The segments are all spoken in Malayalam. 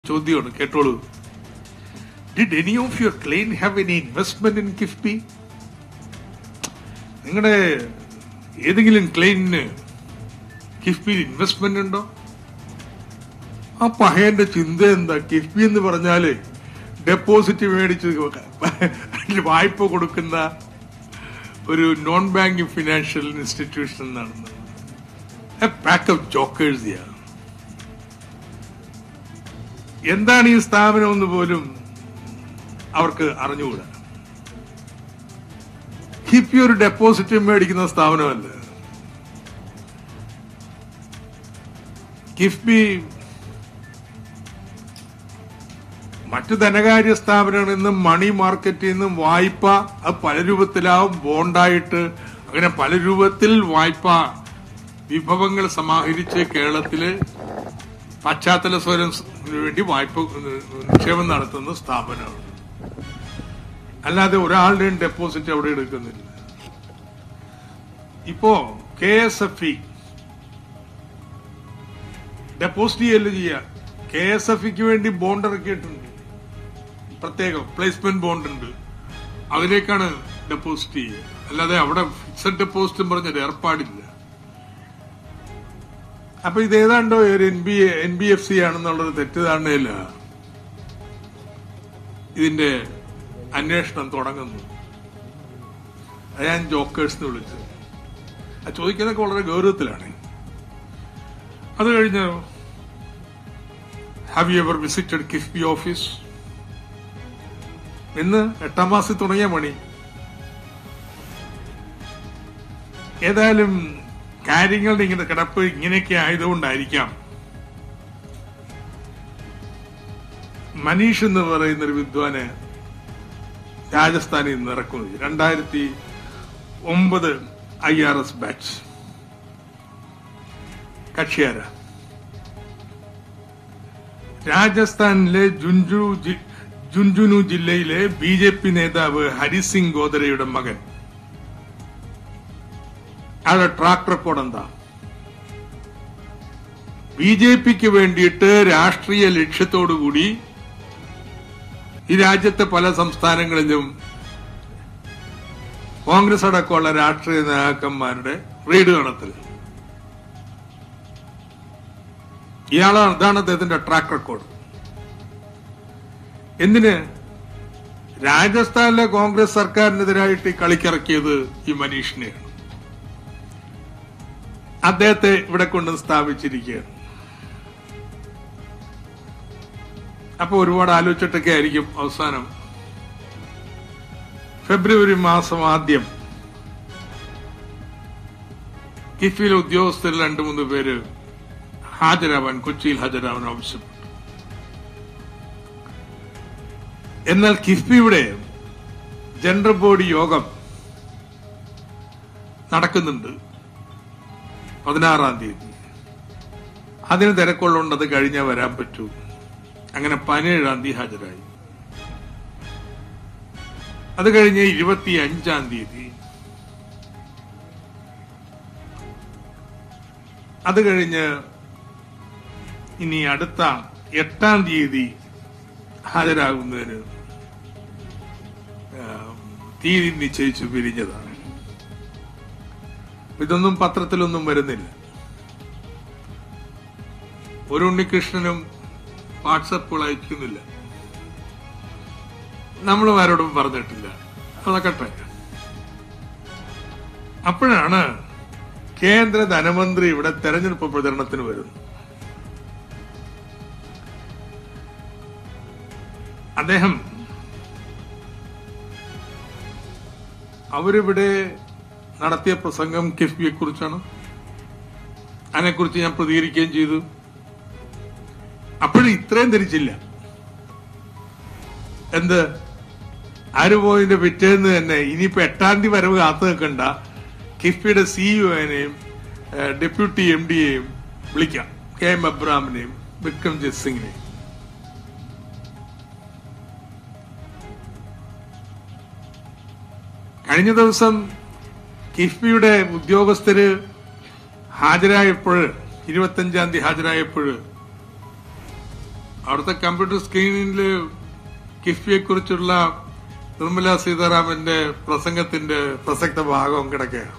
ചോദ്യമാണ് കേട്ടോളൂ did any of your clan have any investment in KIIFB നിങ്ങളുടെ ഏതെങ്കിലും ക്ലെയിനിന് കിഫ്ബിയിൽ ഇൻവെസ്റ്റ്മെന്റ് ഉണ്ടോ ആ പഹയന്റെ ചിന്ത എന്താ കിഫ്ബി എന്ന് പറഞ്ഞാല് ഡെപ്പോസിറ്റ് മേടിച്ച് അതിൽ വായ്പ കൊടുക്കുന്ന ഒരു നോൺ ബാങ്കിങ് ഫിനാൻഷ്യൽ ഇൻസ്റ്റിറ്റ്യൂഷൻ എന്നാണ് പാക്ക് ഓഫ് ജോക്കേഴ്സ് എന്താണ് ഈ സ്ഥാപനം എന്ന് പോലും അവർക്ക് അറിഞ്ഞുകൂടാ കിഫ്ബി ഒരു ഡെപ്പോസിറ്റ് മേടിക്കുന്ന സ്ഥാപനമല്ല കിഫ്ബി മറ്റു ധനകാര്യ സ്ഥാപനങ്ങളിൽ നിന്നും മണി മാർക്കറ്റിൽ നിന്നും വായ്പ അത് പല രൂപത്തിലാവും ബോണ്ടായിട്ട് അങ്ങനെ പല രൂപത്തിൽ വായ്പ വിഭവങ്ങൾ സമാഹരിച്ച് കേരളത്തില് പശ്ചാത്തല സ്വരത്തിന് വേണ്ടി വായ്പ നിക്ഷേപം നടത്തുന്ന സ്ഥാപനമാണ് അല്ലാതെ ഒരാളുടെയും ഡെപ്പോസിറ്റ് അവിടെ എടുക്കുന്നില്ല ഇപ്പോ K S F E deposit ചെയ്യല്ല ചെയ്യുക കെ എസ് എഫ് ഇക്ക് വേണ്ടി ബോണ്ട് ഇറക്കിയിട്ടുണ്ട് പ്രത്യേകം പ്ലേസ്മെന്റ് ബോണ്ട് ഉണ്ട് അതിലേക്കാണ് ഡെപ്പോസിറ്റ് ചെയ്യുക അല്ലാതെ അവിടെ ഫിക്സഡ് ഡെപ്പോസിറ്റും പറഞ്ഞൊരു ഏർപ്പാടില്ല അപ്പൊ ഇത് ഏതാണ്ടോ ഒരു N B N B F C ആണെന്നുള്ളത് തെറ്റിദ്ധാരണയില്ല ഇതിന്റെ അന്വേഷണം തുടങ്ങുന്നു അത് ഞാൻ ജോക്കേഴ്സ് എന്ന് വിളിച്ചത് അത് ചോദിക്കുന്നതൊക്കെ വളരെ ഗൗരവത്തിലാണ് അത് കഴിഞ്ഞ് have you ever visited KIIFB office ഇന്ന് എട്ടാം മാസത്തിൽ തുടങ്ങിയ പണി ഏതായാലും കാര്യങ്ങളുടെ ഇങ്ങനെ കിടപ്പ് ഇങ്ങനെയൊക്കെ ആയതുകൊണ്ടായിരിക്കാം മനീഷ് എന്ന് പറയുന്ന ഒരു വിദ്വാന് രാജസ്ഥാനിൽ നിന്ന് ഇറക്കുന്നത് രണ്ടായിരത്തി ഒമ്പത് ഐ ആർ എസ് ബാച്ച് കക്ഷിയാര രാജസ്ഥാനിലെ ജുൻജു ജി- ജുൻജുനു ജില്ലയിലെ ബി ജെ പി നേതാവ് ഹരിസിംഗ് ഗോദരയുടെ മകൻ അയാളുടെ ട്രാക്ക് റെക്കോർഡ് എന്താ ബി ജെ പിക്ക് വേണ്ടിയിട്ട് രാഷ്ട്രീയ ലക്ഷ്യത്തോടുകൂടി ഈ രാജ്യത്തെ പല സംസ്ഥാനങ്ങളിലും കോൺഗ്രസ് അടക്കമുള്ള രാഷ്ട്രീയ നേതാക്കന്മാരുടെ റെയ്ഡ് നടത്തൽ ഇയാളാണ് ഇതാണ് അദ്ദേഹത്തിന്റെ ട്രാക്ക് റെക്കോർഡ് എന്തിന് രാജസ്ഥാനിലെ കോൺഗ്രസ് സർക്കാരിനെതിരായിട്ട് ഈ കളിക്കിറക്കിയത് ഈ മനീഷിനെയാണ് അദ്ദേഹത്തെ ഇവിടെ കൊണ്ട് സ്ഥാപിച്ചിരിക്കുകയാണ് അപ്പൊ ഒരുപാട് ആലോചിച്ചിട്ടൊക്കെ ആയിരിക്കും അവസാനം ഫെബ്രുവരി മാസം ആദ്യം കിഫിയിലെ ഉദ്യോഗസ്ഥരിൽ രണ്ടു മൂന്ന് പേര് ഹാജരാവാൻ കൊച്ചിയിൽ ഹാജരാവാൻ ആവശ്യപ്പെട്ടു എന്നാൽ കിഫ്ബിയുടെ ജനറൽ ബോഡി യോഗം നടക്കുന്നുണ്ട് പതിനാറാം തീയതി അതിന് തിരക്കുള്ളതുകൊണ്ട് അത് കഴിഞ്ഞാൽ വരാൻ പറ്റൂ അങ്ങനെ പതിനേഴാം തീയതി ഹാജരായി അത് കഴിഞ്ഞ് ഇരുപത്തി അഞ്ചാം തീയതി അത് കഴിഞ്ഞ് ഇനി അടുത്ത എട്ടാം തീയതി ഹാജരാകുന്നതിന് ആ, തീയതി നിശ്ചയിച്ചു പിരിഞ്ഞതാണ് ഇതൊന്നും പത്രത്തിലൊന്നും വരുന്നില്ല ഒരു ഉണ്ണികൃഷ്ണനും വാട്സപ്പുകൾ അയക്കുന്നില്ല നമ്മളും ആരോടും പറഞ്ഞിട്ടില്ല അതൊക്കെ അപ്പോഴാണ് കേന്ദ്ര ധനമന്ത്രി ഇവിടെ തെരഞ്ഞെടുപ്പ് പ്രചരണത്തിന് വരുന്നു അദ്ദേഹം അവരിവിടെ നടത്തിയ പ്രസംഗം കിഫ്ബിയെ കുറിച്ചാണ് അതിനെക്കുറിച്ച് ഞാൻ പ്രതികരിക്കുകയും ചെയ്തു അപ്പോഴും ഇത്രയും ധരിച്ചില്ല എന്ത് ആര് പോയിന്റെ പിറ്റേന്ന് തന്നെ ഇനിയിപ്പോ എട്ടാം തീയതി വരവ് കാത്തു നിൽക്കണ്ട കിഫ്ബിയുടെ സിഇഒനെയും ഡെപ്യൂട്ടി എം ഡിയെയും വിളിക്കാം കെ എം അബ്രാമിനെയും വിക്രംജിത് സിംഗിനെയും കഴിഞ്ഞ ദിവസം കിഫ്ബിയുടെ ഉദ്യോഗസ്ഥര് ഹാജരായപ്പോൾ ഇരുപത്തഞ്ചാം തീയതി ഹാജരായപ്പോൾ അവിടുത്തെ കമ്പ്യൂട്ടർ സ്ക്രീനിൽ കിഫ്ബിയെ കുറിച്ചുള്ള നിർമ്മല സീതാരാമന്റെ പ്രസംഗത്തിന്റെ പ്രസക്ത ഭാഗം കിടക്കുകയാണ്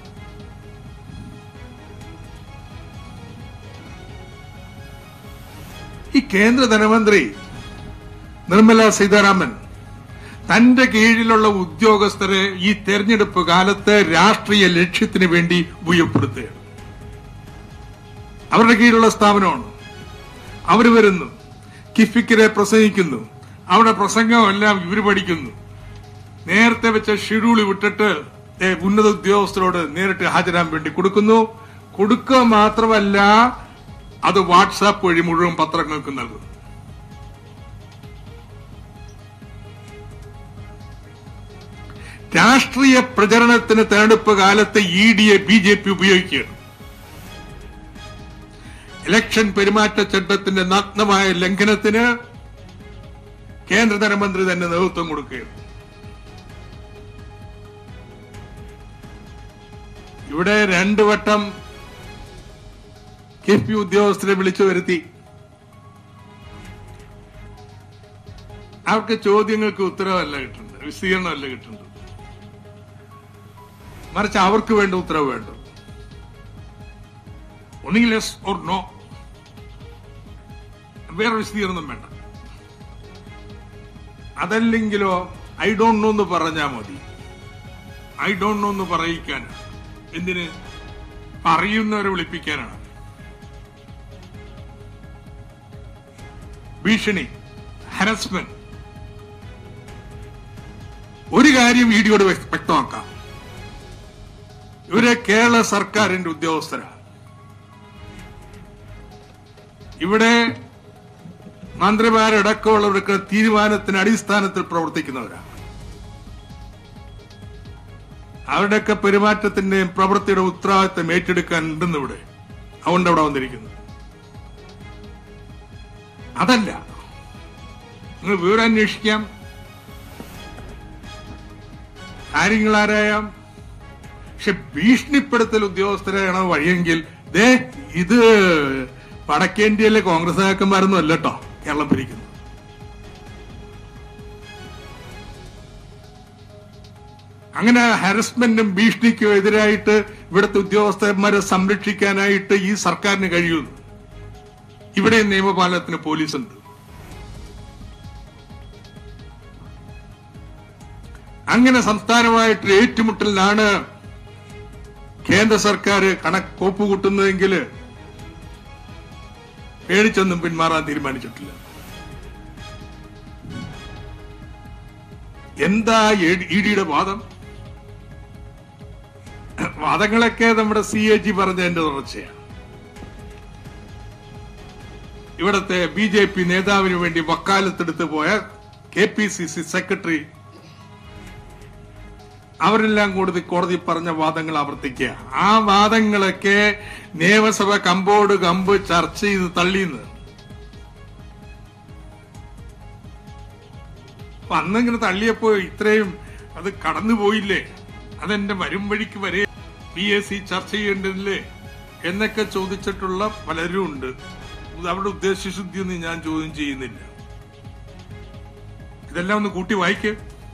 ഈ കേന്ദ്ര ധനമന്ത്രി നിർമ്മല സീതാരാമൻ തന്റെ കീഴിലുള്ള ഉദ്യോഗസ്ഥരെ ഈ തെരഞ്ഞെടുപ്പ് കാലത്ത് രാഷ്ട്രീയ ലക്ഷ്യത്തിന് വേണ്ടി ഉപയോഗപ്പെടുത്തുകയാണ് അവരുടെ കീഴിലുള്ള സ്ഥാപനമാണ് അവർ വരുന്നു കിഫിക്കിനെ പ്രസംഗിക്കുന്നു അവിടെ പ്രസംഗമെല്ലാം ഇവർ പഠിക്കുന്നു നേരത്തെ വെച്ച ഷെഡ്യൂൾ വിട്ടിട്ട് ദേ ഉന്നത ഉദ്യോഗസ്ഥരോട് നേരിട്ട് ഹാജരാൻ വേണ്ടി കൊടുക്കുന്നു കൊടുക്കുക മാത്രമല്ല അത് വാട്സാപ്പ് വഴി മുഴുവൻ പത്രങ്ങൾക്ക് നൽകുന്നു രാഷ്ട്രീയ പ്രചരണത്തിന് തെരഞ്ഞെടുപ്പ് കാലത്ത് ഇ ഡിയെ ബി ജെ പി ഉപയോഗിക്കുകയാണ് ഇലക്ഷൻ പെരുമാറ്റച്ചട്ടത്തിന്റെ നഗ്നമായ ലംഘനത്തിന് കേന്ദ്ര ധനമന്ത്രി തന്നെ നേതൃത്വം കൊടുക്കുകയാണ് ഇവിടെ രണ്ടു വട്ടം കെ പി ഉദ്യോഗസ്ഥരെ വിളിച്ചു വരുത്തി അവർക്ക് ചോദ്യങ്ങൾക്ക് ഉത്തരവല്ല കിട്ടുന്നത് വിശദീകരണമല്ല കിട്ടുന്നത് മറിച്ച് അവർക്ക് വേണ്ട ഉത്തരവ് വേണ്ട ഒന്നുകിൽ യെസ് ഓർ നോ വേറെ വിശദീകരണം വേണ്ട അതല്ലെങ്കിലോ ഐ ഡോണ്ട് നോ എന്ന് പറഞ്ഞാൽ മതി ഐ ഡോണ്ട് നോ എന്ന് പറയിക്കാനാണ് എന്തിന് പറയുന്നവരെ വിളിപ്പിക്കാനാണ് ഭീഷണി ഹരസ്മെന്റ് ഒരു കാര്യം ഇ ഡിയോട് വ്യക്ത- വ്യക്തമാക്കാം ഇവരെ കേരള സർക്കാരിന്റെ ഉദ്യോഗസ്ഥരാണ് ഇവിടെ മന്ത്രിമാരടക്കമുള്ളവർക്ക് തീരുമാനത്തിന് അടിസ്ഥാനത്തിൽ പ്രവർത്തിക്കുന്നവരാണ് അവരുടെയൊക്കെ പെരുമാറ്റത്തിന്റെയും പ്രവൃത്തിയുടെ ഉത്തരവാദിത്തം ഏറ്റെടുക്കാൻ ഉണ്ടെന്ന് ഇവിടെ അതുകൊണ്ട് അവിടെ വന്നിരിക്കുന്നു അതല്ല നിങ്ങൾ വിവരം അന്വേഷിക്കാം കാര്യങ്ങൾ ആരായാം പക്ഷെ ഭീഷണിപ്പെടുത്തൽ ഉദ്യോഗസ്ഥരെയാണ് വഴിയെങ്കിൽ ദേ ഇത് വടക്കേന്ത്യയിലെ കോൺഗ്രസ് നേതാക്കന്മാരൊന്നും അല്ല കേട്ടോ കേരളം ഭരിക്കുന്നത് അങ്ങനെ ഹരസ്മെന്റും ഭീഷണിക്കും എതിരായിട്ട് ഇവിടുത്തെ ഉദ്യോഗസ്ഥന്മാരെ സംരക്ഷിക്കാനായിട്ട് ഈ സർക്കാരിന് കഴിയുന്നു ഇവിടെ നിയമപാലനത്തിന് പോലീസുണ്ട് അങ്ങനെ സംസ്ഥാനമായിട്ട് ഏറ്റുമുട്ടലിനാണ് കേന്ദ്ര സർക്കാർ കണക്ക് കോപ്പ് കൂട്ടുന്നതെങ്കിൽ പേടിച്ചൊന്നും പിന്മാറാൻ തീരുമാനിച്ചിട്ടില്ല എന്താ ഇ ഡിയുടെ വാദം വാദങ്ങളൊക്കെ നമ്മുടെ സി എ ജി പറഞ്ഞതിന്റെ തുടർച്ചയാണ് ഇവിടത്തെ ബി ജെ പി നേതാവിന് വേണ്ടി വക്കാലത്തെടുത്ത് പോയ K P C C secretary അവരെല്ലാം കൂടി കോടതി പറഞ്ഞ വാദങ്ങൾ ആവർത്തിക്കുക ആ വാദങ്ങളൊക്കെ നിയമസഭ കമ്പോട് കമ്പ് ചർച്ച ചെയ്ത് തള്ളിയെന്ന് അപ്പൊ അന്നിങ്ങനെ തള്ളിയപ്പോ ഇത്രയും അത് കടന്നുപോയില്ലേ അതെന്റെ വരും വഴിക്ക് വരെ പി എസ് സി ചർച്ച ചെയ്യേണ്ടതില്ലേ എന്നൊക്കെ ചോദിച്ചിട്ടുള്ള പലരും ഉണ്ട് ഇത് അവരുടെ ഉദ്ദേശശുദ്ധിയൊന്നും ഞാൻ ചോദ്യം ചെയ്യുന്നില്ല ഇതെല്ലാം ഒന്ന് കൂട്ടി വായിക്കേ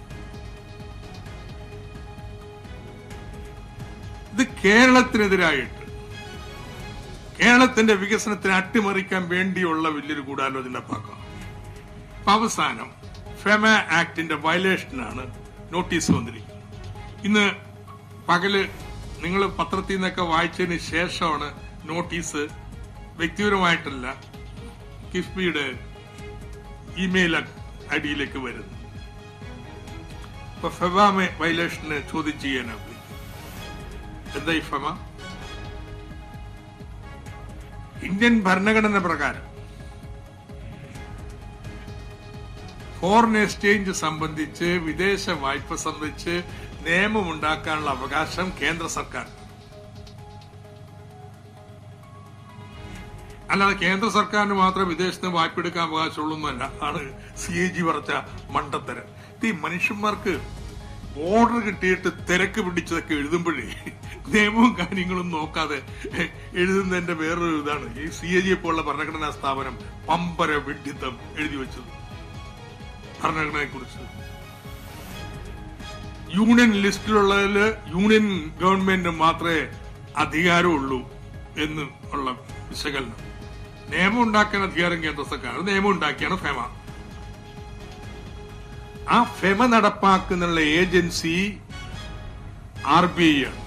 ഇത് കേരളത്തിനെതിരായിട്ട് കേരളത്തിന്റെ വികസനത്തിന് അട്ടിമറിക്കാൻ വേണ്ടിയുള്ള വലിയൊരു ഗൂഢാലോചന പാക്കാം അപ്പൊ അവസാനം ഫെമ ആക്ടിന്റെ വയലേഷനാണ് നോട്ടീസ് വന്നിരിക്കുന്നത് ഇന്ന് പകല് നിങ്ങൾ പത്രത്തിൽ നിന്നൊക്കെ വായിച്ചതിന് ശേഷമാണ് നോട്ടീസ് വ്യക്തിപരമായിട്ടല്ല കിഫ്ബിയുടെ ഇമെയിൽ ഐ ഡിയിലേക്ക് വരുന്നത് അപ്പൊ ഫെമ വയലേഷന് ചോദ്യം ചെയ്യാനാണ് എന്താ ഈ ഫെമ ഇന്ത്യൻ ഭരണഘടന പ്രകാരം ഫോറിൻ എക്സ്ചേഞ്ച് സംബന്ധിച്ച് വിദേശ വായ്പ സംബന്ധിച്ച് നിയമമുണ്ടാക്കാനുള്ള അവകാശം കേന്ദ്ര സർക്കാർ അല്ലാതെ കേന്ദ്ര സർക്കാരിന് മാത്രം വിദേശത്ത് നിന്ന് വായ്പ എടുക്കാൻ അവകാശമുള്ളൂ എന്നല്ല ആണ് സി എ ജി പറഞ്ഞ മണ്ടത്തരം ഇത് ഈ മനുഷ്യന്മാർക്ക് ഓർഡർ കിട്ടിയിട്ട് തിരക്ക് പിടിച്ചതൊക്കെ എഴുതുമ്പോഴേ നിയമവും കാര്യങ്ങളും നോക്കാതെ എഴുതുന്നതിന്റെ വേറൊരു ഇതാണ് ഈ സി എ ജി പോലുള്ള ഭരണഘടനാ സ്ഥാപനം പമ്പര വിഡ്ഢിത്തം എഴുതി വെച്ചത് ഭരണഘടനയെ കുറിച്ച് യൂണിയൻ ലിസ്റ്റിലുള്ളതില് യൂണിയൻ ഗവൺമെന്റ് മാത്രമേ അധികാരമുള്ളൂ എന്ന് ഉള്ള വിശകലനം നിയമം ഉണ്ടാക്കാൻ അധികാരം കേന്ദ്ര സർക്കാർ നിയമം ഉണ്ടാക്കിയാണ് ഫെമ ആ ഫെമ നടപ്പാക്കുന്നുള്ള ഏജൻസി ആർ ബി ഐ ആണ്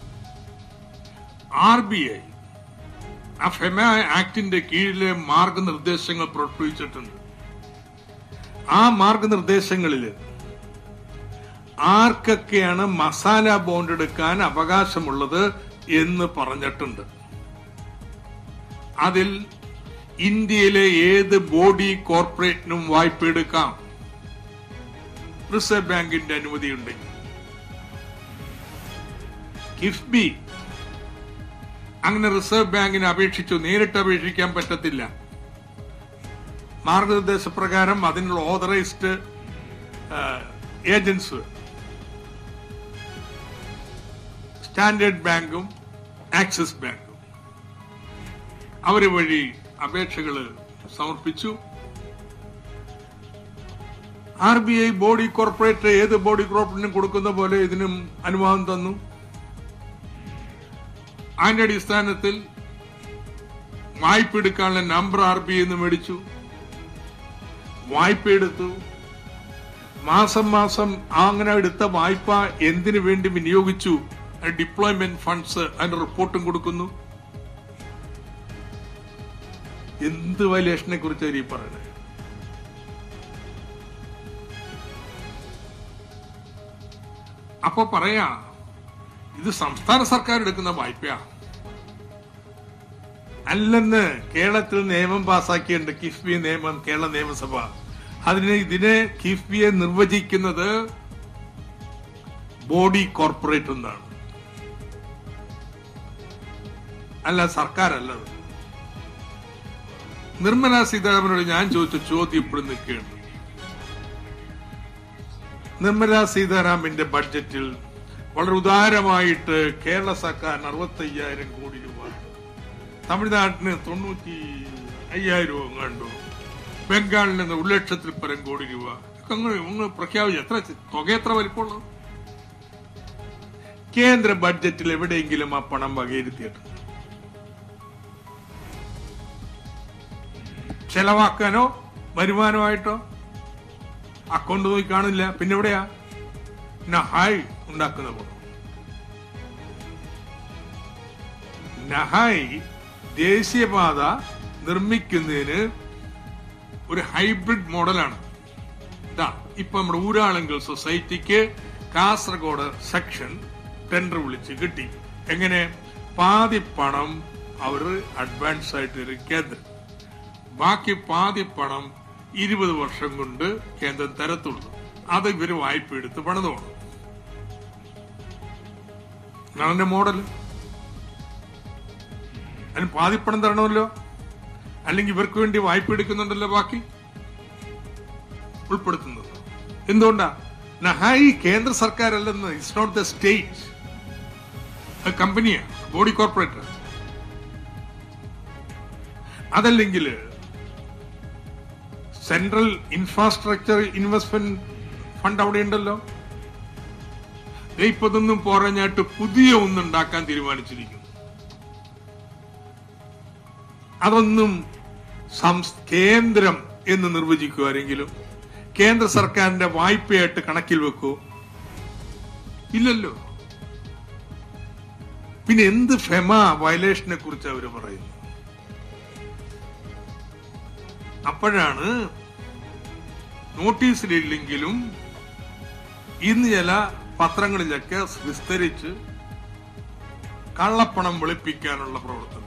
ആർ ബി ഐ ആ ഫെമ ആക്ടിന്റെ കീഴിലെ മാർഗനിർദ്ദേശങ്ങൾ പുറപ്പെടുവിച്ചിട്ടുണ്ട് ആ മാർഗനിർദ്ദേശങ്ങളില് ആർക്കൊക്കെയാണ് മസാല ബോണ്ട് എടുക്കാൻ അവകാശമുള്ളത് എന്ന് പറഞ്ഞിട്ടുണ്ട് അതിൽ ഇന്ത്യയിലെ ഏത് ബോഡി കോർപ്പറേറ്റിനും വായ്പ എടുക്കാം റിസർവ് ബാങ്കിന്റെ അനുമതിയുണ്ട് കിഫ്ബി അങ്ങനെ റിസർവ് ബാങ്കിന് അപേക്ഷിച്ചു നേരിട്ട് അപേക്ഷിക്കാൻ പറ്റത്തില്ല മാർഗനിർദ്ദേശപ്രകാരം അതിനുള്ള ഓതറൈസ്ഡ് ഏജൻസ് സ്റ്റാൻഡേർഡ് ബാങ്കും ആക്സിസ് ബാങ്കും അവര് വഴി അപേക്ഷകൾ സമർപ്പിച്ചു R B I body corporate ഏത് ബോഡി കോർപ്പറേറ്റിനും കൊടുക്കുന്ന പോലെ ഇതിനും അനുവാദം തന്നു അതിന്റെ അടിസ്ഥാനത്തിൽ വായ്പ എടുക്കാനുള്ള നമ്പർ ആർ ബി ഐ എന്ന് മേടിച്ചു വായ്പ എടുത്തു മാസം മാസം അങ്ങനെ എടുത്ത വായ്പ എന്തിനു വേണ്ടി വിനിയോഗിച്ചു ഡിപ്ലോയ്മെന്റ് ഫണ്ട്സ് അതിന്റെ റിപ്പോർട്ടും കൊടുക്കുന്നു എന്ത് വയലേഷനെ കുറിച്ചാണ് ഈ പറയുന്നത് അപ്പൊ പറയാ ഇത് സംസ്ഥാന സർക്കാർ എടുക്കുന്ന വായ്പയാ അല്ലെന്ന് കേരളത്തിൽ നിയമം പാസാക്കിയിട്ടുണ്ട് കിഫ്ബി നിയമം കേരള നിയമസഭ അതിന് ഇതിനെ കിഫ്ബിയെ നിർവചിക്കുന്നത് ബോഡി കോർപ്പറേറ്റ് എന്നാണ് അല്ല സർക്കാരല്ലത് നിർമ്മല സീതാരാമനോട് ഞാൻ ചോദിച്ച ചോദ്യം ഇപ്പോഴും നിൽക്കുകയാണ് നിർമ്മല സീതാരാമന്റെ ബഡ്ജറ്റിൽ വളരെ ഉദാരമായിട്ട് കേരള സർക്കാരിന് അറുപത്തി അയ്യായിരം കോടി രൂപ തമിഴ്നാട്ടിന് തൊണ്ണൂറ്റി അയ്യായിരം രൂപ കണ്ടു ബംഗാളിൽ നിന്ന് ഒരു ലക്ഷത്തിൽ പരം കോടി രൂപ ഇതൊക്കെ അങ്ങ് ഒന്ന് പ്രഖ്യാപിച്ചു എത്ര തുക എത്ര വലിപ്പമുള്ളത് കേന്ദ്ര ബഡ്ജറ്റിൽ എവിടെയെങ്കിലും ആ പണം വകയിരുത്തിയിട്ടുണ്ട് ചെലവാക്കാനോ വരുമാനമായിട്ടോ അക്കൗണ്ട് നോക്കി കാണില്ല പിന്നെ എവിടെയാ നഹായ് ഉണ്ടാക്കുന്ന പണം നഹായ് ദേശീയപാത നിർമ്മിക്കുന്നതിന് ഒരു ഹൈബ്രിഡ് മോഡലാണ് ഇതാ ഇപ്പൊ നമ്മുടെ ഊരാളുങ്കൽ സൊസൈറ്റിക്ക് കാസർഗോഡ് സെക്ഷൻ ടെൻഡർ വിളിച്ച് കിട്ടി എങ്ങനെ പാതി പണം അവർ അഡ്വാൻസ് ആയിട്ട് തരും കേന്ദ്രം ബാക്കി പാതി പണം ഇരുപത് വർഷം കൊണ്ട് കേന്ദ്രം തരത്തുള്ളൂ അത് ഇവര് വായ്പ എടുത്ത് പണിതോണം അതാണ് മോഡൽ അതിന് പാതിപ്പണം തരണമല്ലോ അല്ലെങ്കിൽ ഇവർക്ക് വേണ്ടി വായ്പ എടുക്കുന്നുണ്ടല്ലോ ബാക്കി ഉൾപ്പെടുത്തുന്നത് എന്തുകൊണ്ടാ നഹായി കേന്ദ്ര സർക്കാരല്ലെന്ന് ഇറ്റ്സ് നോട്ട് ദ സ്റ്റേറ്റ് കമ്പനിയാ ബോഡി കോർപ്പറേറ്റ് അതല്ലെങ്കിൽ സെൻട്രൽ ഇൻഫ്രാസ്ട്രക്ചർ ഇൻവെസ്റ്റ്മെന്റ് ഫണ്ട് അവിടെ ഉണ്ടല്ലോ ദേ ഇപ്പൊ ഇതൊന്നും പോറഞ്ഞായിട്ട് പുതിയ ഒന്നുണ്ടാക്കാൻ തീരുമാനിച്ചിരിക്കുന്നു അതൊന്നും സംസ് കേന്ദ്രം എന്ന് നിർവചിക്കുമാരെങ്കിലും കേന്ദ്ര സർക്കാരിന്റെ വായ്പയായിട്ട് കണക്കിൽ വെക്കൂ ഇല്ലല്ലോ പിന്നെ എന്ത് ഫെമ വയലേഷനെ കുറിച്ച് അവര് പറയുന്നു അപ്പോഴാണ് നോട്ടീസിലില്ലെങ്കിലും ഇന്ന് ചില പത്രങ്ങളിലൊക്കെ വിസ്തരിച്ച് കള്ളപ്പണം വെളുപ്പിക്കാനുള്ള പ്രവർത്തനം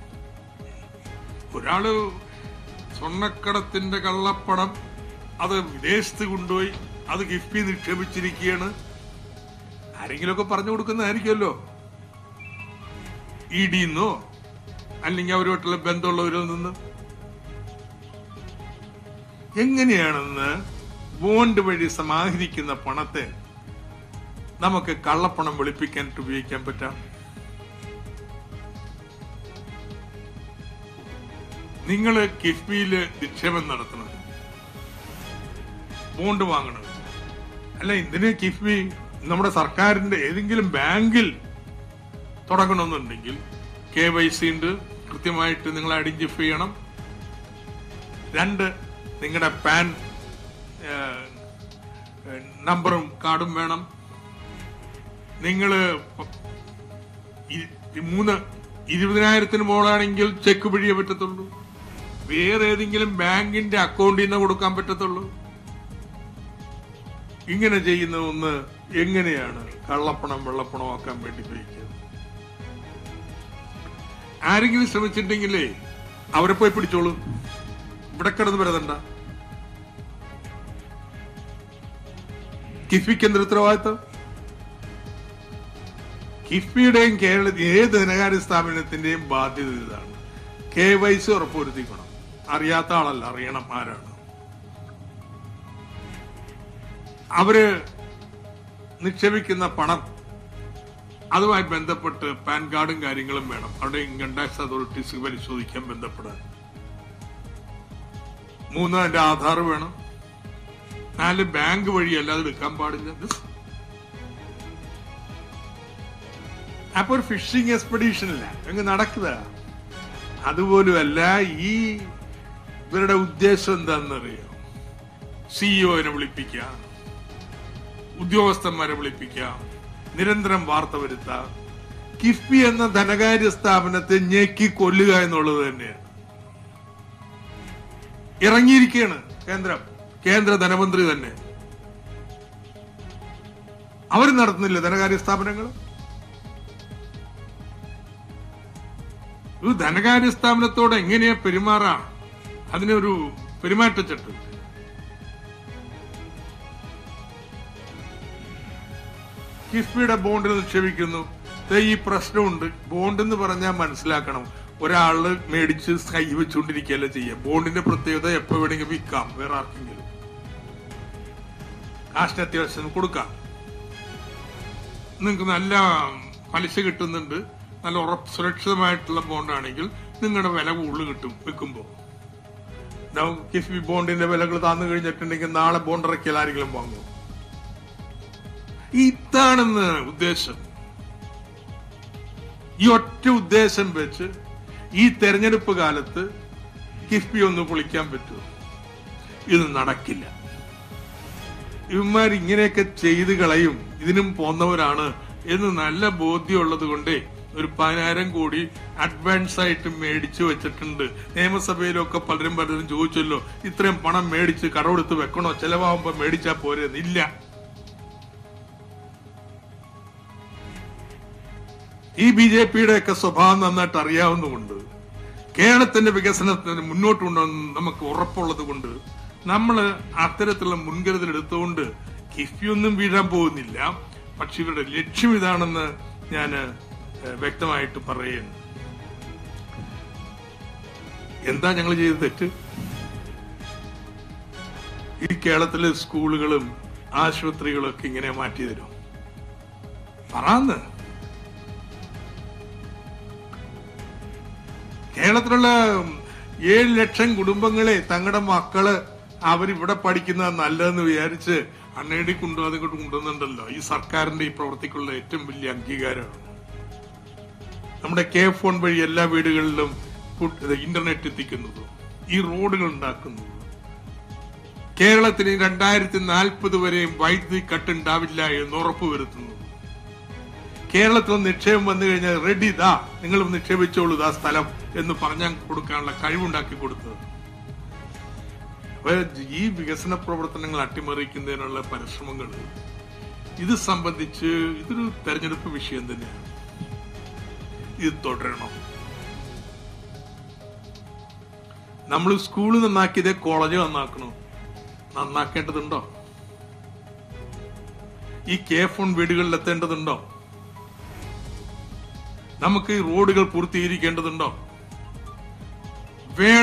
ഒരാള് സ്വർണ്ണക്കടത്തിന്റെ കള്ളപ്പണം അത് വിദേശത്ത് കൊണ്ടുപോയി അത് കിഫ്ബി നിക്ഷേപിച്ചിരിക്കുകയാണ് ആരെങ്കിലുമൊക്കെ പറഞ്ഞു കൊടുക്കുന്നതായിരിക്കുമല്ലോ ഇ ഡിന്നോ അല്ലെങ്കിൽ അവരുമായിട്ടുള്ള ബന്ധമുള്ളവരിൽ നിന്ന് എങ്ങനെയാണെന്ന് ബോണ്ട് വഴി സമാഹരിക്കുന്ന പണത്തെ നമുക്ക് കള്ളപ്പണം വെളുപ്പിക്കാനായിട്ട് ഉപയോഗിക്കാൻ പറ്റാം നിങ്ങൾ കിഫ്ബിയിൽ നിക്ഷേപം നടത്തണം ബോണ്ട് വാങ്ങണം അല്ല എന്തിന് കിഫ്ബി നമ്മുടെ സർക്കാരിന്റെ ഏതെങ്കിലും ബാങ്കിൽ തുടങ്ങണമെന്നുണ്ടെങ്കിൽ കെ വൈ സി ഉണ്ട് കൃത്യമായിട്ട് നിങ്ങൾ ഐഡന്റിഫൈ ചെയ്യണം രണ്ട് നിങ്ങളുടെ പാൻ ഏഹ്, ഏഹ്, നമ്പറും കാർഡും വേണം നിങ്ങൾ മൂന്ന് ഇരുപതിനായിരത്തിന് മുകളാണെങ്കിൽ ചെക്ക് വഴിയേ പറ്റത്തുള്ളൂ വേറെ ഏതെങ്കിലും ബാങ്കിന്റെ അക്കൗണ്ടിൽ നിന്ന് കൊടുക്കാൻ പറ്റത്തുള്ളൂ ഇങ്ങനെ ചെയ്യുന്ന ഒന്ന് എങ്ങനെയാണ് കള്ളപ്പണം വെള്ളപ്പണം ആക്കാൻ വേണ്ടി ഉപയോഗിക്കുന്നത് ആരെങ്കിലും ശ്രമിച്ചിട്ടുണ്ടെങ്കിലേ അവരെ പോയി പിടിച്ചോളൂ ഇവിടെ കിടന്ന് വരതണ്ട കിഫ്ബിക്ക് എന്തൊരു ഉത്തരവാദിത്തം കിഫ്ബിയുടെയും കേരള ഏത് ധനകാര്യ സ്ഥാപനത്തിന്റെയും ബാധ്യത ഇതാണ് കെ വൈ സി ഉറപ്പുവരുത്തിക്കണം അറിയാത്ത ആളല്ല അറിയണം ആരാണ് അവര് നിക്ഷേപിക്കുന്ന പണം അതുമായി ബന്ധപ്പെട്ട് പാൻ കാർഡും കാര്യങ്ങളും വേണം അവിടെ ഇൻകം ടാക്സ് അതോറിറ്റീസ് പരിശോധിക്കാൻ ബന്ധപ്പെടാൻ മൂന്ന് അതിന്റെ ആധാർ വേണം നാല് ബാങ്ക് വഴി അല്ലാതെ എടുക്കാൻ പാടില്ല ഇത് അപ്പൊ ഒരു ഫിഷിംഗ് എക്സ്പെഡീഷൻ ഇല്ല അങ്ങ് നടക്കുക അതുപോലുമല്ല ഈ ഇവരുടെ ഉദ്ദേശം എന്താണെന്നറിയോ സിഇഒനെ വിളിപ്പിക്കാം ഉദ്യോഗസ്ഥന്മാരെ വിളിപ്പിക്കാം നിരന്തരം വാർത്ത വരുത്താം കിഫ്ബി എന്ന ധനകാര്യ സ്ഥാപനത്തെ ഞെക്കി കൊല്ലുക എന്നുള്ളത് തന്നെയാണ് ഇറങ്ങിയിരിക്കുകയാണ് കേന്ദ്രം കേന്ദ്ര ധനമന്ത്രി തന്നെ അവർ നടത്തുന്നില്ല ധനകാര്യ സ്ഥാപനങ്ങൾ ഒരു ധനകാര്യ സ്ഥാപനത്തോട് എങ്ങനെയാ പെരുമാറാ അതിനൊരു പെരുമാറ്റച്ചട്ടം കിഫ്ബിയുടെ ബോണ്ടിൽ നിക്ഷേപിക്കുന്നു ദേ ഈ പ്രശ്നമുണ്ട് ബോണ്ട് എന്ന് പറഞ്ഞാൽ മനസ്സിലാക്കണം ഒരാള് മേടിച്ച് കൈ വെച്ചുകൊണ്ടിരിക്കുകയല്ല ചെയ്യുക ബോണ്ടിന്റെ പ്രത്യേകത എപ്പോ വേണമെങ്കിൽ വിൽക്കാം വേറെ ആർക്കെങ്കിലും കാശിന് അത്യാവശ്യം കൊടുക്കാം നിങ്ങൾക്ക് നല്ല പലിശ കിട്ടുന്നുണ്ട് നല്ല ഉറപ്പ് സുരക്ഷിതമായിട്ടുള്ള ബോണ്ടാണെങ്കിൽ നിങ്ങളുടെ വില കൂടുതൽ കിട്ടും വിൽക്കുമ്പോൾ കിഫ്ബി ബോണ്ടിന്റെ വിലകൾ താന്നു കഴിഞ്ഞിട്ടുണ്ടെങ്കിൽ നാളെ ബോണ്ട് ഇറക്കിയാൽ ആരെങ്കിലും വാങ്ങും ഇതാണെന്ന് ഉദ്ദേശം ഈ ഒറ്റ ഉദ്ദേശം വെച്ച് ഈ തെരഞ്ഞെടുപ്പ് കാലത്ത് കിഫ്ബി ഒന്ന് പൊളിക്കാൻ പറ്റുമോ ഇത് നടക്കില്ല ഇവന്മാർ ഇങ്ങനെയൊക്കെ ചെയ്ത് കളയും ഇതിനും പോന്നവരാണ് എന്ന് നല്ല ബോധ്യമുള്ളത് കൊണ്ടേ ഒരു പതിനായിരം കോടി അഡ്വാൻസ് ആയിട്ട് മേടിച്ചു വെച്ചിട്ടുണ്ട് നിയമസഭയിലൊക്കെ പലരും പലരും ചോദിച്ചല്ലോ ഇത്രയും പണം മേടിച്ച് കടമെടുത്ത് വെക്കണോ ചെലവാകുമ്പോ മേടിച്ചാ പോരെ ഇല്ല ഈ ബി ജെ പിയുടെ ഒക്കെ സ്വഭാവം നന്നായിട്ട് അറിയാവുന്നതുകൊണ്ട് കേരളത്തിന്റെ വികസനത്തിന് മുന്നോട്ട് കൊണ്ടുവന്ന് നമുക്ക് ഉറപ്പുള്ളത് കൊണ്ട് നമ്മൾ അത്തരത്തിലുള്ള മുൻകരുതൽ എടുത്തുകൊണ്ട് കിഫ്ബിയൊന്നും വീഴാൻ പോകുന്നില്ല പക്ഷെ ഇവരുടെ ലക്ഷ്യം ഇതാണെന്ന് ഞാൻ വ്യക്തമായിട്ട് പറയുന്നു എന്താ ഞങ്ങൾ ചെയ്ത തെറ്റ് ഈ കേരളത്തിലെ സ്കൂളുകളും ആശുപത്രികളും ഒക്കെ ഇങ്ങനെ മാറ്റി തരും പറന്ന് കേരളത്തിലുള്ള ഏഴ് ലക്ഷം കുടുംബങ്ങളെ തങ്ങളുടെ മക്കള് അവരിവിടെ പഠിക്കുന്നത് നല്ലതെന്ന് വിചാരിച്ച് അണ്ണേടി കൊണ്ടുപോകാതെ കൊണ്ട് കൊണ്ടുവന്നുണ്ടല്ലോ ഈ സർക്കാരിന്റെ ഈ പ്രവർത്തിക്കുള്ള ഏറ്റവും വലിയ അംഗീകാരമാണ് നമ്മുടെ കെ ഫോൺ വഴി എല്ലാ വീടുകളിലും ഫുഡ് ഇത് ഇന്റർനെറ്റ് എത്തിക്കുന്നതും ഈ റോഡുകൾ ഉണ്ടാക്കുന്നതും കേരളത്തിന് രണ്ടായിരത്തി നാൽപ്പത് വരെയും വൈദ്യുതി കട്ടുണ്ടാവില്ല എന്ന് ഉറപ്പുവരുത്തുന്നു കേരളത്തിൽ നിക്ഷേപം വന്നു കഴിഞ്ഞാൽ റെഡി ദാ നിങ്ങൾ നിക്ഷേപിച്ചോളൂ ദാ സ്ഥലം എന്ന് പറഞ്ഞാൽ കൊടുക്കാനുള്ള കഴിവുണ്ടാക്കി കൊടുത്തത് അപ്പൊ ഈ വികസന പ്രവർത്തനങ്ങൾ അട്ടിമറിക്കുന്നതിനുള്ള പരിശ്രമങ്ങൾ ഇത് സംബന്ധിച്ച് ഇതൊരു തെരഞ്ഞെടുപ്പ് വിഷയം തന്നെയാണ് ഇത് തുടരണം നമ്മൾ സ്കൂൾ നന്നാക്കിയതേ കോളേജ് നന്നാക്കണോ നന്നാക്കേണ്ടതുണ്ടോ ഈ കെ ഫോൺ വീടുകളിൽ എത്തേണ്ടതുണ്ടോ നമുക്ക് ഈ റോഡുകൾ പൂർത്തീകരിക്കേണ്ടതുണ്ടോ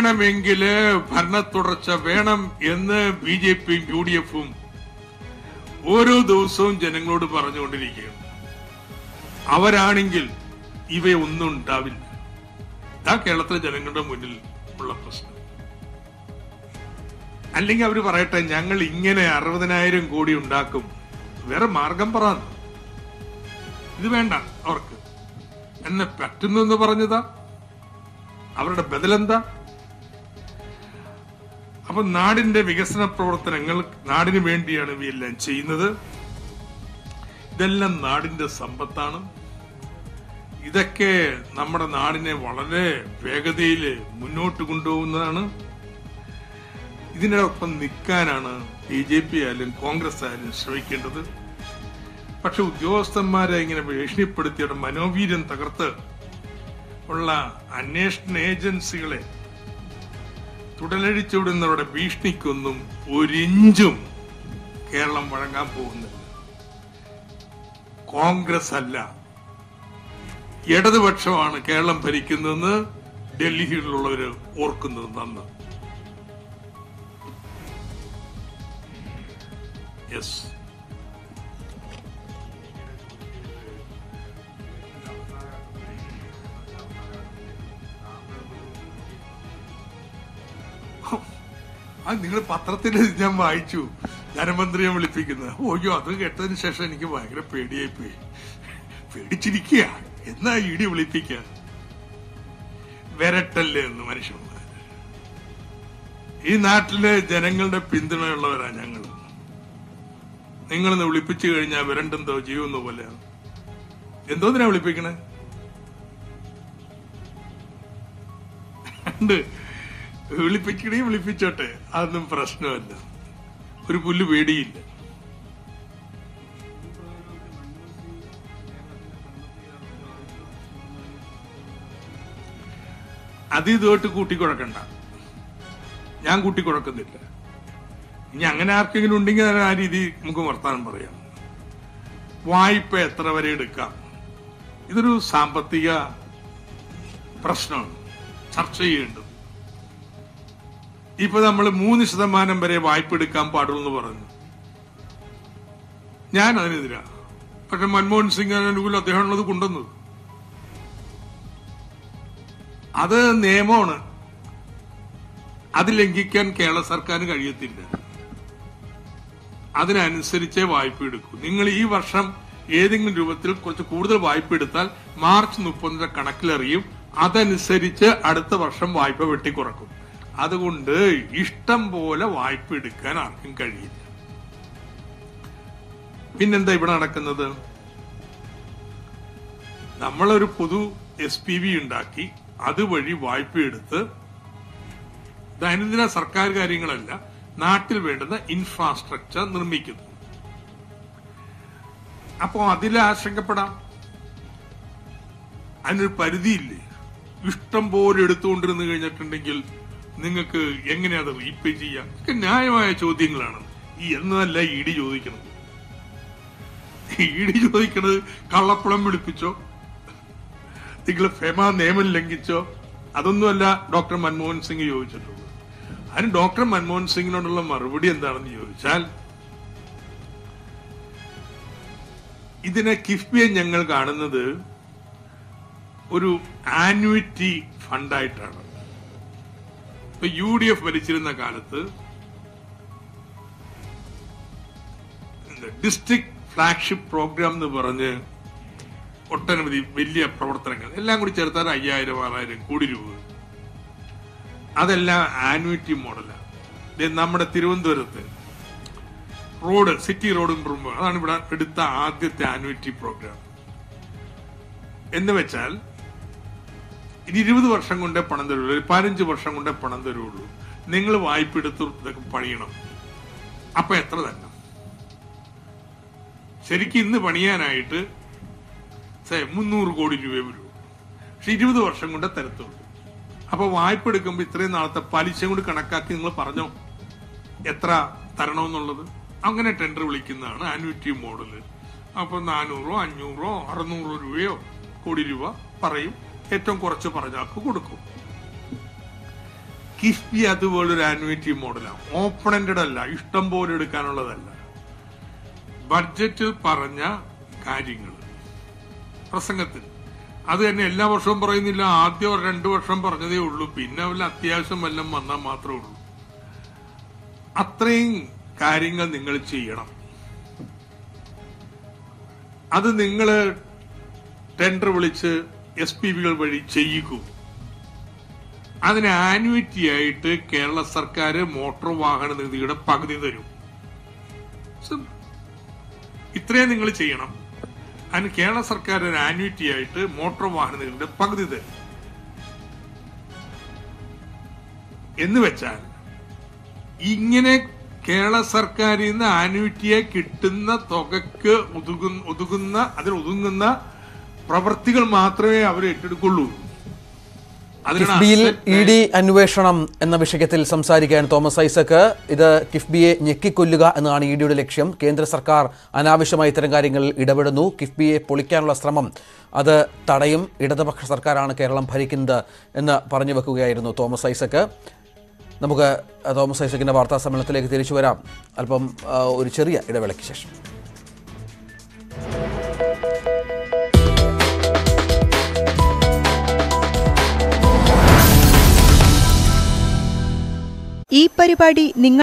വേണമെങ്കില് ഭരണ തുടർച്ച വേണം എന്ന് ബി ജെ പിയും യു ഡി എഫും ഓരോ ദിവസവും ജനങ്ങളോട് പറഞ്ഞുകൊണ്ടിരിക്കുകയാണ് അവരാണെങ്കിൽ ഇവയൊന്നും ഉണ്ടാവില്ല ആ കേരളത്തിലെ ജനങ്ങളുടെ മുന്നിൽ ഉള്ള പ്രശ്നം അല്ലെങ്കിൽ അവർ പറയട്ടെ ഞങ്ങൾ ഇങ്ങനെ അറുപതിനായിരം കോടി ഉണ്ടാക്കും വേറെ മാർഗം പറ ഇത് വേണ്ട അവർക്ക് എന്നെ പറ്റുന്നു എന്ന് പറഞ്ഞതാ അവരുടെ ബദലെന്താ അപ്പൊ നാടിന്റെ വികസന പ്രവർത്തനങ്ങൾ നാടിന് വേണ്ടിയാണ് ഇവയെല്ലാം ചെയ്യുന്നത് ഇതെല്ലാം നാടിന്റെ സമ്പത്താണ് ഇതൊക്കെ നമ്മുടെ നാടിനെ വളരെ വേഗതയിൽ മുന്നോട്ട് കൊണ്ടുപോകുന്നതാണ് ഇതിനോടൊപ്പം നിൽക്കാനാണ് ബി ജെ പി ആയാലും കോൺഗ്രസ് ആയാലും ശ്രമിക്കേണ്ടത് പക്ഷെ ഉദ്യോഗസ്ഥന്മാരെ ഇങ്ങനെ ഭീഷണിപ്പെടുത്തിയുടെ മനോവീര്യം തകർത്ത് ഉള്ള അന്വേഷണ ഏജൻസികളെ തുടലഴിച്ചുവിടുന്നവരുടെ ഭീഷണിക്കൊന്നും ഒരിഞ്ചും കേരളം വഴങ്ങാൻ പോകുന്നില്ല കോൺഗ്രസ് അല്ല ഇടതുപക്ഷമാണ് കേരളം ഭരിക്കുന്നതെന്ന് ഡൽഹിയിലുള്ളവര് ഓർക്കുന്നത് നന്ന് യെസ് അത് നിങ്ങൾ പത്രത്തിൽ ഞാൻ വായിച്ചു ധനമന്ത്രിയെ വിളിപ്പിക്കുന്നത് ഓയ്യോ അത് കേട്ടതിന് ശേഷം എനിക്ക് ഭയങ്കര പേടിയായി പോയി പേടിച്ചിരിക്കുക എന്നാ ഇടി വിളിപ്പിക്കുക വരട്ടല്ലേ എന്ന് മനുഷ്യന്മാർ ഈ നാട്ടിലെ ജനങ്ങളുടെ പിന്തുണയുള്ളവരാ ഞങ്ങൾ നിങ്ങളിന്ന് വിളിപ്പിച്ചു കഴിഞ്ഞാൽ വരണ്ടെന്തോ ജീവെന്നോ പോലെയാണ് എന്തോന്നിനാ വിളിപ്പിക്കണേ ഉണ്ട് വിളിപ്പിക്കണേ വിളിപ്പിച്ചോട്ടെ അതൊന്നും പ്രശ്നമല്ല ഒരു പുല്ല് പേടിയില്ല അത് ഇതുമായിട്ട് കൂട്ടിക്കുഴക്കണ്ട ഞാൻ കൂട്ടിക്കുഴക്കുന്നില്ല ഇനി അങ്ങനെ ആർക്കെങ്കിലും ഉണ്ടെങ്കിൽ അത് ആ രീതി നമുക്ക് വർത്താനം പറയാം വായ്പ എത്ര വരെ എടുക്കാം ഇതൊരു സാമ്പത്തിക പ്രശ്നമാണ് ചർച്ച ചെയ്യേണ്ടത് ഇപ്പൊ നമ്മൾ മൂന്ന് ശതമാനം വരെ വായ്പ എടുക്കാൻ പാടുള്ളൂ എന്ന് പറഞ്ഞു ഞാൻ അതിനെതിരാ പക്ഷെ മൻമോഹൻ സിംഗ് അനുകൂലം അദ്ദേഹമാണത് കൊണ്ടുവന്നത് അത് നിയമമാണ് അത് ലംഘിക്കാൻ കേരള സർക്കാരിന് കഴിയത്തില്ല അതിനനുസരിച്ചേ വായ്പ എടുക്കൂ നിങ്ങൾ ഈ വർഷം ഏതെങ്കിലും രൂപത്തിൽ കുറച്ച് കൂടുതൽ വായ്പ എടുത്താൽ മാർച്ച് മുപ്പതിന്റെ കണക്കിലറിയും അതനുസരിച്ച് അടുത്ത വർഷം വായ്പ വെട്ടിക്കുറക്കും അതുകൊണ്ട് ഇഷ്ടം പോലെ വായ്പ എടുക്കാൻ ആർക്കും കഴിയില്ല പിന്നെന്താ ഇവിടെ നടക്കുന്നത് നമ്മളൊരു പൊതു എസ് പി വി ഉണ്ടാക്കി അതുവഴി വായ്പ എടുത്ത് ദൈനംദിന സർക്കാർ കാര്യങ്ങളല്ല നാട്ടിൽ വേണ്ടുന്ന ഇൻഫ്രാസ്ട്രക്ചർ നിർമ്മിക്കുന്നു അപ്പോ അതിൽ ആശങ്കപ്പെടാം അതിനൊരു പരിധിയില്ലേ ഇഷ്ടം പോലെ എടുത്തുകൊണ്ടിരുന്നു കഴിഞ്ഞിട്ടുണ്ടെങ്കിൽ നിങ്ങൾക്ക് എങ്ങനെ അത് റീപേ ചെയ്യാം ഇതൊക്കെ ന്യായമായ ചോദ്യങ്ങളാണ് ഈ എന്നതല്ല ഇ ഡി ചോദിക്കുന്നത് ഇ ഡി ചോദിക്കണത് കള്ളപ്പണം വിളിപ്പിച്ചോ നിങ്ങൾ ഫെമ നിയമം ലംഘിച്ചോ അതൊന്നുമല്ല ഡോക്ടർ മൻമോഹൻ സിംഗ് ചോദിച്ചിട്ടുള്ളത് അതിന് ഡോക്ടർ മൻമോഹൻ സിംഗിനോടുള്ള മറുപടി എന്താണെന്ന് ചോദിച്ചാൽ ഇതിനെ കിഫ്ബിയെ ഞങ്ങൾ കാണുന്നത് ഒരു ആന്വിറ്റി ഫണ്ടായിട്ടാണ് ഇപ്പൊ യു ഡി എഫ് ഭരിച്ചിരുന്ന കാലത്ത് ഡിസ്ട്രിക്ട് ഫ്ലാഗ്ഷിപ്പ് പ്രോഗ്രാം എന്ന് പറഞ്ഞ് ഒട്ടനവധി വലിയ പ്രവർത്തനങ്ങൾ എല്ലാം കൂടി ചേർത്താൽ അയ്യായിരം ആറായിരം കോടി രൂപ അതെല്ലാം ആന്വിറ്റി മോഡലാണ് ദേ നമ്മുടെ തിരുവനന്തപുരത്ത് റോഡ് സിറ്റി റോഡ് ഇംപ്രൂവ്മെന്റ് അതാണ് ഇവിടെ എടുത്ത ആദ്യത്തെ ആന്വിറ്റി പ്രോഗ്രാം എന്ന് വെച്ചാൽ ഇനി ഇരുപത് വർഷം കൊണ്ടേ പണം തരുള്ളൂ ഒരു പതിനഞ്ച് വർഷം കൊണ്ടേ പണം തരുള്ളൂ നിങ്ങൾ വായ്പ എടുത്ത് ഇതൊക്കെ പണിയണം അപ്പൊ എത്ര തന്നെ ശരിക്കും ഇന്ന് പണിയാനായിട്ട് സേ മുന്നൂറ് കോടി രൂപ വരൂ പക്ഷെ ഇരുപത് വർഷം കൊണ്ടേ തരത്തുള്ളൂ അപ്പൊ വായ്പ എടുക്കുമ്പോൾ ഇത്രയും നാളത്തെ പലിശ കൊണ്ട് കണക്കാക്കി നിങ്ങൾ പറഞ്ഞോ എത്ര തരണമെന്നുള്ളത് അങ്ങനെ ടെൻഡർ വിളിക്കുന്നതാണ് ആനുവിറ്റി മോഡല് അപ്പൊ നാനൂറോ അഞ്ഞൂറോ അറുന്നൂറോ രൂപയോ കോടി രൂപ പറയും ഏറ്റവും കുറച്ച് പറഞ്ഞാൾക്ക് കൊടുക്കും കിഫ്ബി അതുപോലൊരു ആനുവിറ്റി മോഡലാണ് ഓപ്പൺ എൻഡഡ് അല്ല ഇഷ്ടം പോലെ എടുക്കാനുള്ളതല്ല ബഡ്ജറ്റിൽ പറഞ്ഞ കാര്യങ്ങൾ പ്രസംഗത്തിൽ അത് തന്നെ എല്ലാ വർഷവും പറയുന്നില്ല ആദ്യം ഒരു രണ്ടു വർഷം പറഞ്ഞതേ ഉള്ളൂ പിന്നെ വല്ല അത്യാവശ്യം വല്ലതും വന്നാൽ മാത്രമേ ഉള്ളൂ അത്രയും കാര്യങ്ങൾ നിങ്ങൾ ചെയ്യണം അത് നിങ്ങൾ ടെൻഡർ വിളിച്ച് എസ് പി ബികൾ വഴി ചെയ്യിക്കൂ അതിന് ആനുവിറ്റി ആയിട്ട് കേരള സർക്കാർ മോട്ടോർ വാഹന നികുതിയുടെ പകുതി തരും Sim- ഇത്രയും നിങ്ങൾ ചെയ്യണം അതിന് കേരള സർക്കാർ ഒരു ആനുവിറ്റി ആയിട്ട് മോട്ടോർ വാഹന നികുതിയുടെ പകുതി തരും എന്ന് വെച്ചാൽ ഇങ്ങനെ കേരള സർക്കാരിൽ നിന്ന് ആനുവിറ്റിയെ കിട്ടുന്ന തുകക്ക് ഒതുങ്ങുന്ന ഒതുങ്ങുന്ന അതിൽ ഒതുങ്ങുന്ന പ്രവർത്തികൾ മാത്രമേ അവർ ഏറ്റെടുക്കുള്ളൂ അതിനാണ് കിഫ്ബിയിൽ asset ഇ ഡി അന്വേഷണം എന്ന വിഷയത്തിൽ സംസാരിക്കാൻ തോമസ് ഐസക്ക് ഇത് കിഫ്ബിയെ ഞെക്കിക്കൊല്ലുക എന്നതാണ് ഇ ഡിയുടെ ലക്ഷ്യം കേന്ദ്ര സർക്കാർ അനാവശ്യമായി ഇത്തരം കാര്യങ്ങളിൽ ഇടപെടുന്നു കിഫ്ബിയെ പൊളിക്കാനുള്ള ശ്രമം അത് തടയും ഇടതുപക്ഷ സർക്കാരാണ് കേരളം ഭരിക്കുന്നത് എന്ന് പറഞ്ഞു വെക്കുകയായിരുന്നു തോമസ് ഐസക്ക് നമുക്ക് തോമസ് ഐസക്കിന്റെ വാർത്താ സമ്മേളനത്തിലേക്ക് തിരിച്ചു വരാം അല്പം ആ, ഒരു ചെറിയ ഇടവേളയ്ക്ക് ശേഷം ഈ പരിപാടി നിങ്ങൾ